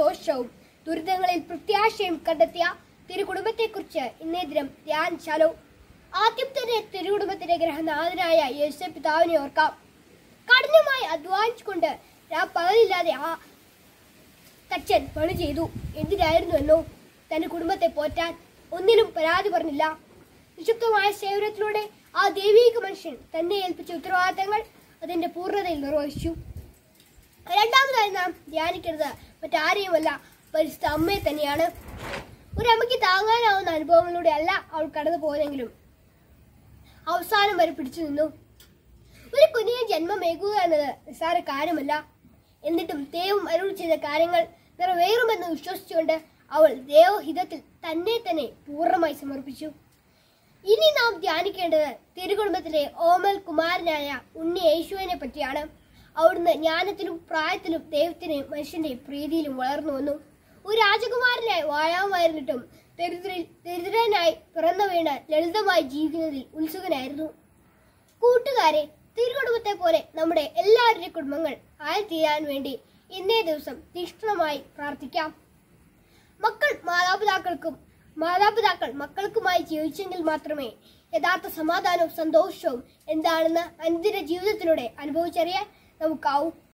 സന്തോഷവും ദുരിതങ്ങളിൽ പ്രത്യാശയും കണ്ടെത്തിയ തിരുകുടുംബത്തെക്കുറിച്ച് ഇന്നേ ദിനം ധ്യാനിച്ചാലോ ആദ്യം തന്നെ തിരുകുടുംബത്തിന്റെ ഗ്രഹനാഥനായ യേശു പിതാവിനെ ഓർക്കാം കഠിനമായി അധ്വാനിച്ചുകൊണ്ട് ആ പകലില്ലാതെ ആ തച്ചൻ പണി ചെയ്തു എന്തിനായിരുന്നുവെന്നോ തന്റെ കുടുംബത്തെ പോറ്റാൻ ഒന്നിനും പരാതി പറഞ്ഞില്ല നിശബ്ദമായ സേവനത്തിലൂടെ ആ ദൈവീക മനുഷ്യൻ തന്നെ ഏൽപ്പിച്ച ഉത്തരവാദിത്തങ്ങൾ അതിന്റെ പൂർണ്ണതയിൽ നിർവഹിച്ചു രണ്ടാമതായി നാം ധ്യാനിക്കുന്നത് മറ്റാരെയുമല്ല പരിശുദ്ധ അമ്മയെ തന്നെയാണ് ഒരു അമ്മയ്ക്ക് താങ്ങാനാവുന്ന അനുഭവങ്ങളിലൂടെ അല്ല അവൾ കടന്നു പോയതെങ്കിലും അവസാനം വരെ പിടിച്ചു നിന്നു ഒരു കുഞ്ഞിനെ ജന്മമേകുക എന്നത് നിസ്സാര കാര്യമല്ല എന്നിട്ടും ദൈവം അരുൾ ചെയ്ത കാര്യങ്ങൾ നിറവേറുമെന്ന് വിശ്വസിച്ചുകൊണ്ട് അവൾ ദൈവഹിതത്തിൽ തന്നെ തന്നെ പൂർണ്ണമായി സമർപ്പിച്ചു ഇനി നാം ധ്യാനിക്കേണ്ടത് തിരുകുടുംബത്തിലെ ഓമൽ കുമാരനായ ഉണ്ണി യേശുവിനെ പറ്റിയാണ് അവിടുന്ന് ജ്ഞാനത്തിലും പ്രായത്തിലും ദൈവത്തിനെയും മനുഷ്യന്റെയും പ്രീതിയിലും വളർന്നു വന്നു ഒരു രാജകുമാരനായി വാഴാമായിരുന്നിട്ടും ദരിദ്രയിൽ ദരിദ്രനായി പിറന്നു വീണ് ലളിതമായി ജീവിക്കുന്നതിൽ ഉത്സുകനായിരുന്നു കൂട്ടുകാരെ തിരുകുടുംബത്തെ പോലെ നമ്മുടെ എല്ലാവരുടെയും കുടുംബങ്ങൾ ആയിത്തീരാൻ വേണ്ടി ഇന്നേ ദിവസം തീക്ഷ്ണമായി പ്രാർത്ഥിക്കാം മക്കൾ മാതാപിതാക്കൾക്കും മാതാപിതാക്കൾ മക്കൾക്കുമായി ജീവിച്ചെങ്കിൽ മാത്രമേ യഥാർത്ഥ സമാധാനവും സന്തോഷവും എന്താണെന്ന് അനുദിന ജീവിതത്തിലൂടെ അനുഭവിച്ചറിയാൻ നമുക്കാവൂ